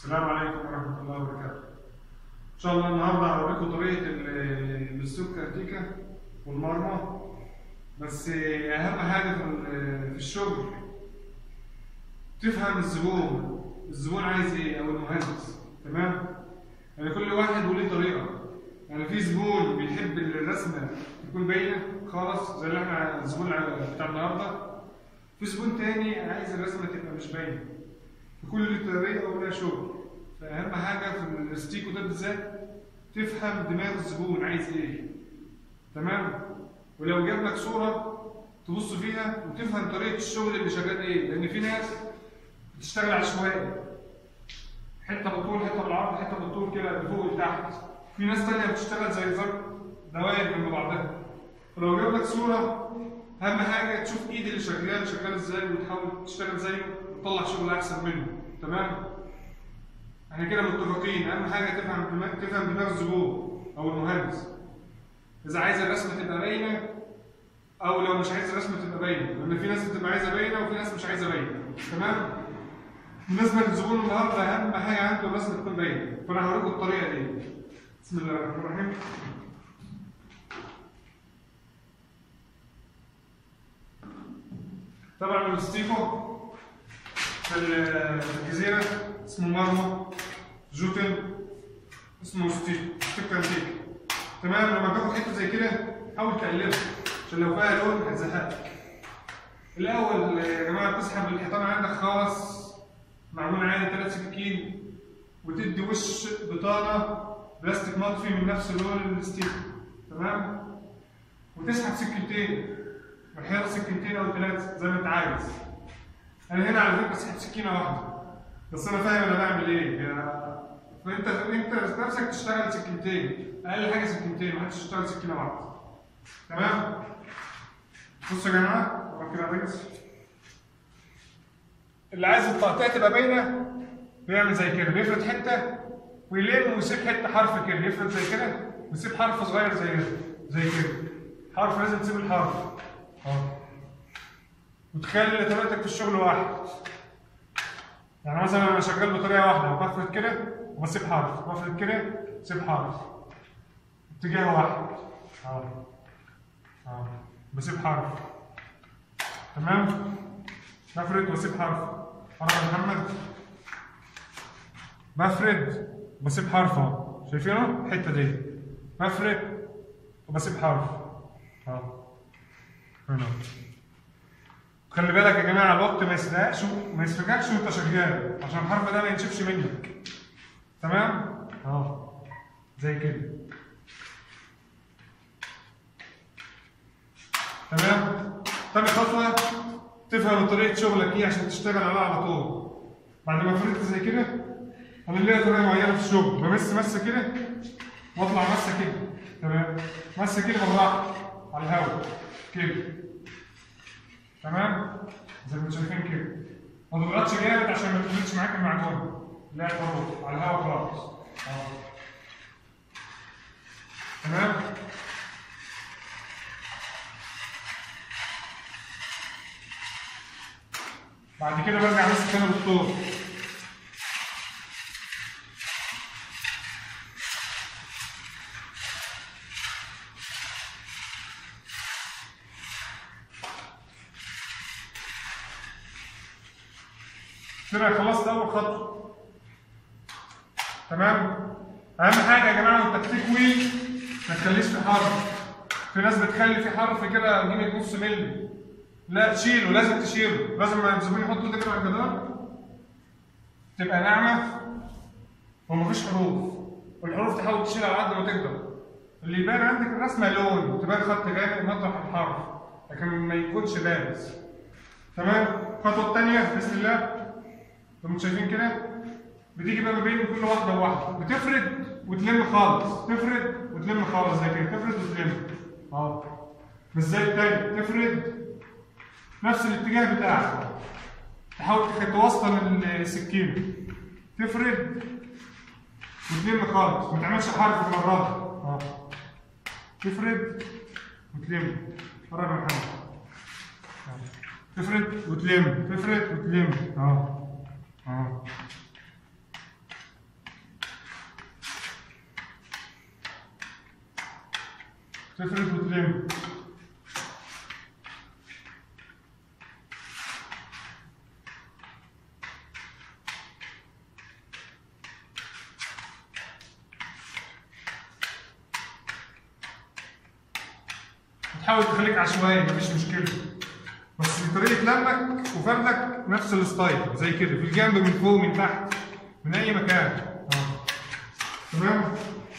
السلام عليكم ورحمة الله وبركاته. إن شاء الله النهاردة هوريكم طريقة ال- السوق أنتيكا والمرمى بس أهم حاجة في ال- في الشغل تفهم الزبون الزبون عايز إيه أو المهندس تمام؟ يعني كل واحد وليه طريقة يعني في زبون بيحب الرسمة تكون باينة خالص زي اللي احنا الزبون بتاع النهاردة في زبون تاني عايز الرسمة تبقى مش باينة في كل طريقة ولها شغل فأهم حاجة في الستيكو ده بالذات تفهم دماغ الزبون عايز إيه تمام ولو جاب لك صورة تبص فيها وتفهم طريقة الشغل اللي شغال إيه لأن في ناس بتشتغل عشوائي حتة بالطول حتة بالعرض حتة بالطول كده لفوق لتحت في ناس تانية بتشتغل زي زر دوائر جنب بعضها فلو جاب لك صورة أهم حاجة تشوف إيد اللي شغال شغال إزاي وتحاول تشتغل زيه وتطلع شغل أحسن منه تمام؟ احنا كده متفقين اهم حاجه تفهم دماغ تفهم دماغ الزبون او المهندس اذا عايز الرسمه تبقى باينه او لو مش عايز الرسمه تبقى باينه لان في ناس بتبقى عايزه باينه وفي ناس مش عايزه باينه تمام بالنسبه للزبون النهارده اهم حاجه عنده الرسمه تكون باينه فانا هوريكم الطريقه دي بسم الله الرحمن الرحيم طبعا الاستيكو في ال- في الجزيرة اسمه مرمى جوتن اسمه ستيك ستيك كانتيك تمام لما تاخد حتة زي كده حاول تقلبها عشان لو فيها لون هتزهقك الأول يا جماعة تسحب الحيطان عندك خالص معمول عادي ثلاث سكاكين وتدي وش بطانة بلاستيك مطفي من نفس لون الستيك تمام وتسحب سكينتين والحيطة سكينتين أو ثلاثة زي ما أنت عايز انا هنا على فكره سحبت سكينه واحده بس انا فاهم انا بعمل ايه يا- فانت انت نفسك تشتغل سكينتين اقل حاجه سكينتين ما حدش يشتغل سكينه واحده تمام بصوا يا جماعه ورا كده يا ريس اللي عايز التقطيع تبقى باينه بيعمل زي كده بيفرد حته ويلم ويسيب حته حرف كده يفرد زي كده ويسيب حرف صغير زي كده زي كده حرف لازم تسيب الحرف اه وتخلي طريقتك في الشغل واحد يعني مثلا انا شغال بطريقه واحده بفرد كده وبسيب حرف بفرد كده بسيب حرف اتجاه واحد اه اه بسيب حرف تمام بفرد واسيب حرف انا يا محمد بفرد وبسيب حرف اهو شايفينه الحته دي بفرد وبسيب حرف اه هنا خلي بالك يا جماعه الوقت ما يسرقش ما يسرقكش وانت شغال عشان الحرف ده ما ينشفش منك تمام اه زي كده تمام تاني خطوه تفهم طريقه شغلك ايه عشان تشتغل عليها على طول بعد ما فردت زي كده انا ليا طريقه معينه في الشغل بمس مسه كده واطلع مسه كده تمام مسه كده بالراحه على الهواء كده تمام زي ما انتم شايفين كده ما تضغطش جامد عشان ما تفلتش معاك المعجون لا خلاص على الهواء خلاص اه تمام بعد كده برجع امسك تاني بالطول كده خلصت اول خطوه تمام اهم حاجه يا جماعه وانت بتكوي ما تخليش في حرف في ناس بتخلي في حرف كده قيمه نص مللي لا تشيله لازم تشيله لازم لما الزبون يحط ايده كده على الجدار تبقى ناعمه ومفيش حروف والحروف تحاول تشيلها على قد ما تقدر اللي يبان عندك الرسمه لون تبان خط غامق مطرح الحرف لكن ما يكونش بارز تمام الخطوه الثانيه بسم الله زي ما انتم شايفين كده بتيجي بقى ما بين كل واحده وواحده بتفرد وتلم خالص تفرد وتلم خالص زي كده تفرد وتلم اه مش زي التاني تفرد نفس الاتجاه بتاعك تحاول تخ- توصل السكينه تفرد وتلم خالص ما تعملش حرف المره دي اه تفرد وتلم قرب يا محمد آه. تفرد وتلم تفرد وتلم اه اه تفرد وتلم تحاول تخليك عشوائي مفيش مشكلة بس طريقة لمك وفردك نفس الستايل زي كده في الجنب من فوق من تحت من أي مكان اه تمام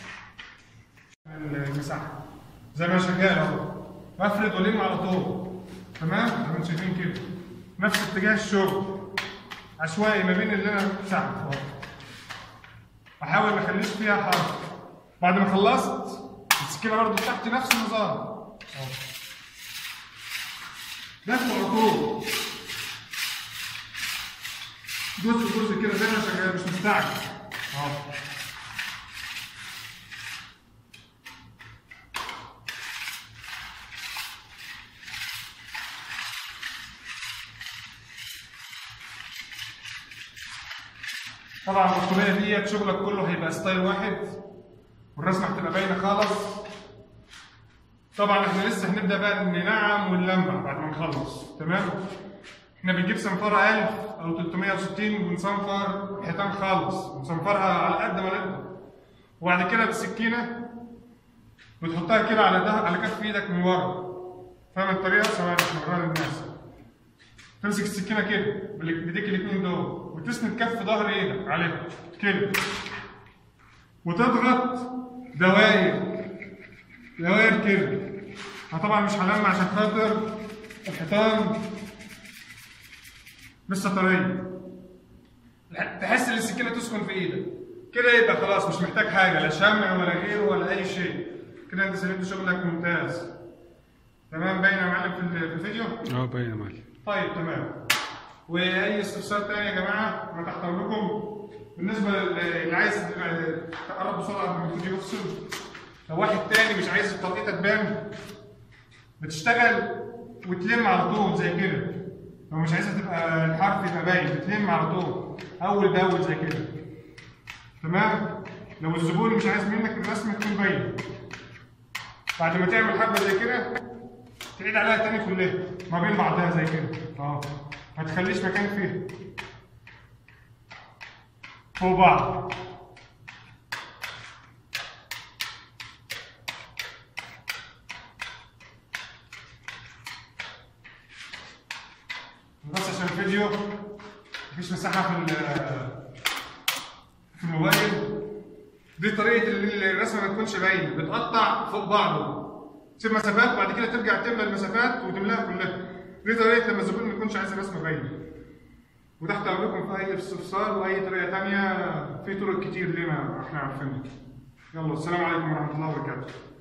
المساحة زي ما أنا شغال اهو بفرد والم على طول تمام زي ما انتم شايفين كده نفس اتجاه الشغل عشوائي ما بين اللي انا مساحة اهو احاول ما اخليش فيها حرف بعد ما خلصت السكينة برضه بتاعتي نفس النظام اهو لف على طول جزء جزء كده زي ما أنا شغال مش مستعجل اهو طبعا البطوليه ديت شغلك كله هيبقى ستايل واحد والرسمه هتبقى باينه خالص طبعا احنا لسه هنبدا بقى ننعم ونلمع بعد ما نخلص تمام احنا بنجيب صنفره 1000 او 360 ونصنفر حيطان خالص ونصنفرها على قد ما نقدر وبعد كده بالسكينه بتحطها كده على ده على كف ايدك من ورا فاهم الطريقه ثواني عشان نوريها للناس تمسك السكينه كده بال- بايديك الاثنين دول وتسند كف ظهر ايدك عليها كده وتضغط دواير دواير كده انا طبعا مش هلمع عشان خاطر الحيطان لسه طريه تحس ان السكينه تسكن في ايدك كده يبقى خلاص مش محتاج حاجه لا شمع ولا غيره ولا اي شيء كده انت سلمت شغلك ممتاز تمام باينه يا معلم في ال- في الفيديو اه باين يا معلم طيب تمام واي استفسار تاني يا جماعه انا تحت امركم بالنسبه للي عايز تقرب بسرعه قبل ما الفيديو يفصل لو واحد تاني مش عايز التوقيته تبان بتشتغل وتلم على طول زي كده لو مش عايزها تبقى الحرف يبقى باين بتلم على طول اول باول زي كده تمام لو الزبون مش عايز منك الرسمه تكون باينه بعد ما تعمل حبه زي كده تعيد عليها تاني كلها ما بين بعضها زي كده اه ما تخليش مكان فيه فوق بعض بس عشان الفيديو مفيش مساحة في ال- في الموبايل دي طريقة اللي الرسمة ما تكونش باينة بتقطع فوق بعض تسيب مسافات بعد كده ترجع تملى المسافات وتملاها كلها دي طريقة لما الزبون ما يكونش عايز الرسمة باينة وتحت امركم في اي استفسار واي طريقة تانية في طرق كتير لنا احنا عارفينها يلا السلام عليكم ورحمة الله وبركاته